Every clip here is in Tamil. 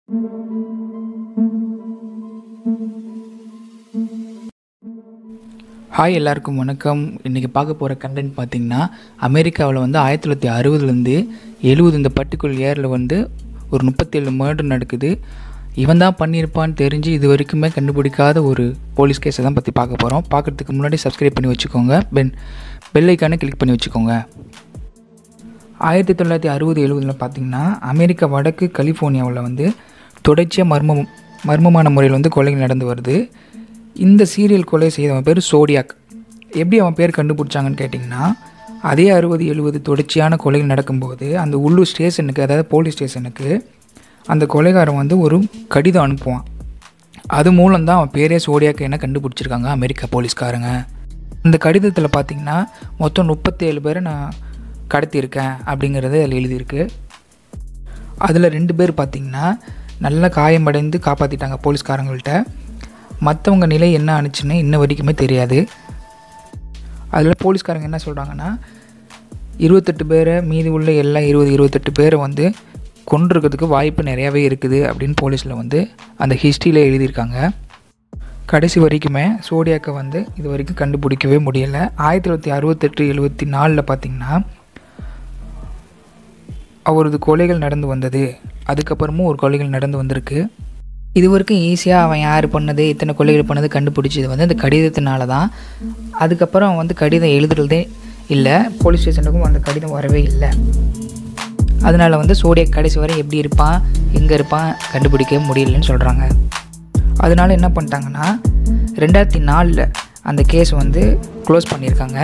ஹாய் எல்லாருக்கும் வணக்கம் இன்றைக்கி பார்க்க போகிற கண்டென்ட் பார்த்திங்கன்னா அமெரிக்காவில் வந்து ஆயிரத்தி தொள்ளாயிரத்தி அறுபதுலேருந்து எழுபது இந்த பர்டிகுலர் இயரில் வந்து ஒரு முப்பத்தேழு மர்டர் நடக்குது இவன் தான் பண்ணியிருப்பான்னு தெரிஞ்சு இது வரைக்குமே கண்டுபிடிக்காத ஒரு போலீஸ் கேஸை தான் பற்றி பார்க்க போகிறோம் பார்க்குறதுக்கு முன்னாடி சப்ஸ்கிரைப் பண்ணி வச்சுக்கோங்க பென் பெல் ஐக்கானை கிளிக் பண்ணி வச்சுக்கோங்க ஆயிரத்தி தொள்ளாயிரத்தி அறுபது எழுபதில் பார்த்திங்கன்னா அமெரிக்கா வடக்கு கலிஃபோர்னியாவில் வந்து தொடர்ச்சியாக மர்மம் மர்மமான முறையில் வந்து கொலைகள் நடந்து வருது இந்த சீரியல் கொலை செய்தவன் பேர் சோடியாக் எப்படி அவன் பேர் கண்டுபிடிச்சாங்கன்னு கேட்டிங்கன்னா அதே அறுபது எழுபது தொடர்ச்சியான கொலைகள் நடக்கும்போது அந்த உள்ளூர் ஸ்டேஷனுக்கு அதாவது போலீஸ் ஸ்டேஷனுக்கு அந்த கொலைகாரன் வந்து ஒரு கடிதம் அனுப்புவான் அது மூலம்தான் அவன் பேரே சோடியாக்கு என்ன கண்டுபிடிச்சிருக்காங்க அமெரிக்கா போலீஸ்காரங்க அந்த கடிதத்தில் பார்த்தீங்கன்னா மொத்தம் முப்பத்தேழு பேரை நான் கடத்தியிருக்கேன் அப்படிங்கிறது அதில் எழுதியிருக்கு அதில் ரெண்டு பேர் பார்த்திங்கன்னா நல்ல காயமடைந்து காப்பாற்றிட்டாங்க போலீஸ்காரங்கள்ட்ட மற்றவங்க நிலை என்ன ஆணுச்சுன்னு இன்ன வரைக்குமே தெரியாது அதில் போலீஸ்காரங்க என்ன சொல்கிறாங்கன்னா இருபத்தெட்டு பேரை மீதி உள்ள எல்லா இருபது இருபத்தெட்டு பேரை வந்து கொண்டிருக்கிறதுக்கு வாய்ப்பு நிறையாவே இருக்குது அப்படின்னு போலீஸில் வந்து அந்த ஹிஸ்ட்ரியில் எழுதியிருக்காங்க கடைசி வரைக்குமே சோடியாக்கை வந்து இது வரைக்கும் கண்டுபிடிக்கவே முடியலை ஆயிரத்தி தொள்ளாயிரத்தி அறுபத்தெட்டு எழுபத்தி நாலில் பார்த்திங்கன்னா அவரது கொலைகள் நடந்து வந்தது அதுக்கப்புறமும் ஒரு கொலைகள் நடந்து வந்திருக்கு இது வரைக்கும் ஈஸியாக அவன் யார் பண்ணது இத்தனை கொலைகள் பண்ணது கண்டுபிடிச்சது வந்து அந்த கடிதத்தினால தான் அதுக்கப்புறம் அவன் வந்து கடிதம் எழுதுறதே இல்லை போலீஸ் ஸ்டேஷனுக்கும் அந்த கடிதம் வரவே இல்லை அதனால் வந்து சோடியா கடைசி வரை எப்படி இருப்பான் எங்கே இருப்பான் கண்டுபிடிக்க முடியலன்னு சொல்கிறாங்க அதனால் என்ன பண்ணிட்டாங்கன்னா ரெண்டாயிரத்தி நாலில் அந்த கேஸ் வந்து க்ளோஸ் பண்ணியிருக்காங்க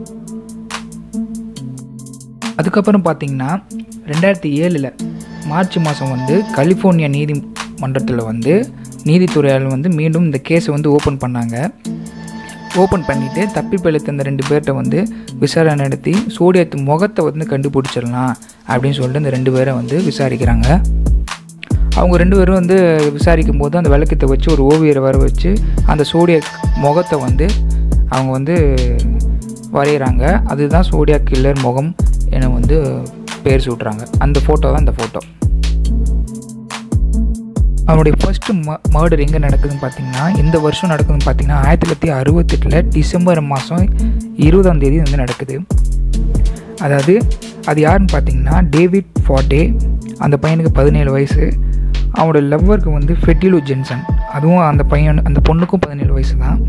அதுக்கப்புறம் பார்த்திங்கன்னா ரெண்டாயிரத்தி ஏழில் மார்ச் மாதம் வந்து கலிஃபோர்னியா நீதிமன்றத்தில் வந்து நீதித்துறையால் வந்து மீண்டும் இந்த கேஸை வந்து ஓப்பன் பண்ணாங்க ஓப்பன் பண்ணிவிட்டு தப்பி பிழைத்த அந்த ரெண்டு பேர்கிட்ட வந்து விசாரணை நடத்தி சோடியத்து முகத்தை வந்து கண்டுபிடிச்சிடலாம் அப்படின்னு சொல்லிட்டு இந்த ரெண்டு பேரை வந்து விசாரிக்கிறாங்க அவங்க ரெண்டு பேரும் வந்து விசாரிக்கும் போது அந்த விளக்கத்தை வச்சு ஒரு ஓவியரை வர வச்சு அந்த சோடியா முகத்தை வந்து அவங்க வந்து வரைகிறாங்க அதுதான் சோடியா கில்லர் முகம் என வந்து பேர் சூட்டுறாங்க அந்த ஃபோட்டோ தான் இந்த ஃபோட்டோ அவனுடைய ஃபர்ஸ்ட் ம மர்டர் எங்கே நடக்குதுன்னு பார்த்தீங்கன்னா இந்த வருஷம் நடக்குதுன்னு பார்த்தீங்கன்னா ஆயிரத்தி தொள்ளாயிரத்தி அறுபத்தெட்டில் டிசம்பர் மாதம் இருபதாம் தேதி வந்து நடக்குது அதாவது அது யாருன்னு பார்த்தீங்கன்னா டேவிட் ஃபார்டே அந்த பையனுக்கு பதினேழு வயசு அவனோட லவ்வருக்கு வந்து ஃபெட்டிலு ஜென்சன் அதுவும் அந்த பையன் அந்த பொண்ணுக்கும் பதினேழு வயசு தான்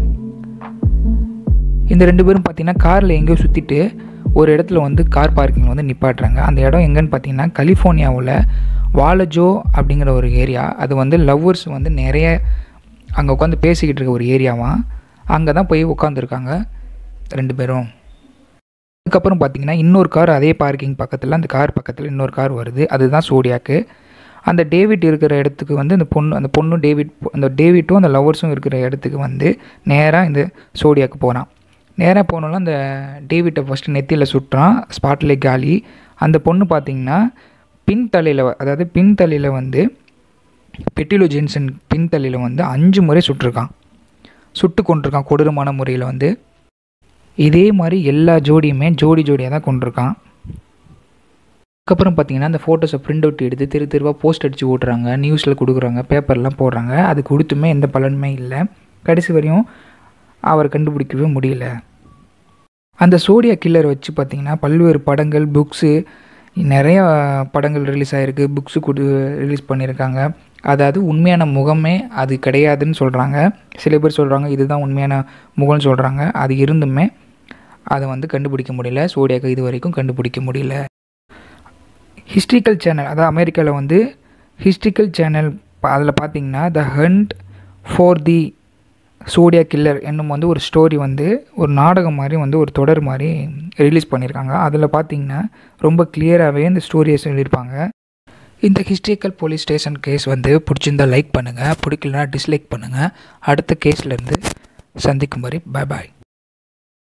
இந்த ரெண்டு பேரும் பார்த்தீங்கன்னா காரில் எங்கேயோ சுற்றிட்டு ஒரு இடத்துல வந்து கார் பார்க்கிங்கில் வந்து நிப்பாட்டுறாங்க அந்த இடம் எங்கன்னு பார்த்தீங்கன்னா கலிஃபோர்னியாவில் வாலஜோ அப்படிங்கிற ஒரு ஏரியா அது வந்து லவ்வர்ஸ் வந்து நிறைய அங்கே உட்காந்து பேசிக்கிட்டு இருக்க ஒரு ஏரியாவான் அங்கே தான் போய் உட்காந்துருக்காங்க ரெண்டு பேரும் அதுக்கப்புறம் பார்த்தீங்கன்னா இன்னொரு கார் அதே பார்க்கிங் பக்கத்தில் அந்த கார் பக்கத்தில் இன்னொரு கார் வருது அதுதான் சோடியாக்கு அந்த டேவிட் இருக்கிற இடத்துக்கு வந்து அந்த பொண்ணு அந்த பொண்ணும் டேவிட் அந்த டேவிட்டும் அந்த லவ்வர்ஸும் இருக்கிற இடத்துக்கு வந்து நேராக இந்த சோடியாக்கு போகிறான் நேராக போனாலும் அந்த டேவிட்டை ஃபஸ்ட்டு நெத்தியில் சுட்டுறான் ஸ்பாட்லே காலி அந்த பொண்ணு பார்த்திங்கன்னா பின் தலையில் அதாவது பின் தலையில் வந்து பெட்டிலோ ஜென்சன் பின் தலையில் வந்து அஞ்சு முறை சுட்டிருக்கான் சுட்டு கொண்டிருக்கான் கொடூரமான முறையில் வந்து இதே மாதிரி எல்லா ஜோடியுமே ஜோடி ஜோடியாக தான் கொண்டிருக்கான் அதுக்கப்புறம் பார்த்தீங்கன்னா அந்த ஃபோட்டோஸை பிரிண்ட் அவுட் எடுத்து தெரு தெருவாக போஸ்ட் அடித்து ஓட்டுறாங்க நியூஸில் கொடுக்குறாங்க பேப்பர்லாம் போடுறாங்க அது கொடுத்துமே எந்த பலனுமே இல்லை கடைசி வரையும் அவர் கண்டுபிடிக்கவே முடியல அந்த சோடியா கில்லர் வச்சு பார்த்திங்கன்னா பல்வேறு படங்கள் புக்ஸு நிறைய படங்கள் ரிலீஸ் ஆகிருக்கு புக்ஸு கொடு ரிலீஸ் பண்ணியிருக்காங்க அதாவது உண்மையான முகமே அது கிடையாதுன்னு சொல்கிறாங்க சில பேர் சொல்கிறாங்க இதுதான் உண்மையான முகம்னு சொல்கிறாங்க அது இருந்துமே அதை வந்து கண்டுபிடிக்க முடியல சோடியாக்கு இது வரைக்கும் கண்டுபிடிக்க முடியல ஹிஸ்ட்ரிக்கல் சேனல் அதாவது அமெரிக்காவில் வந்து ஹிஸ்ட்ரிக்கல் சேனல் அதில் பார்த்தீங்கன்னா the hunt for the zodiac killer என்னும் வந்து ஒரு ஸ்டோரி வந்து ஒரு நாடகம் மாதிரி வந்து ஒரு தொடர் மாதிரி ரிலீஸ் பண்ணியிருக்காங்க அதில் பார்த்தீங்கன்னா ரொம்ப கிளியராகவே இந்த ஸ்டோரியை சொல்லியிருப்பாங்க இந்த ஹிஸ்ட்ரிக்கல் போலீஸ் ஸ்டேஷன் கேஸ் வந்து பிடிச்சிருந்தா லைக் பண்ணுங்கள் பிடிக்கலனா டிஸ்லைக் பண்ணுங்கள் அடுத்த கேஸ்லேருந்து சந்திக்கும் வரை பாய் பாய்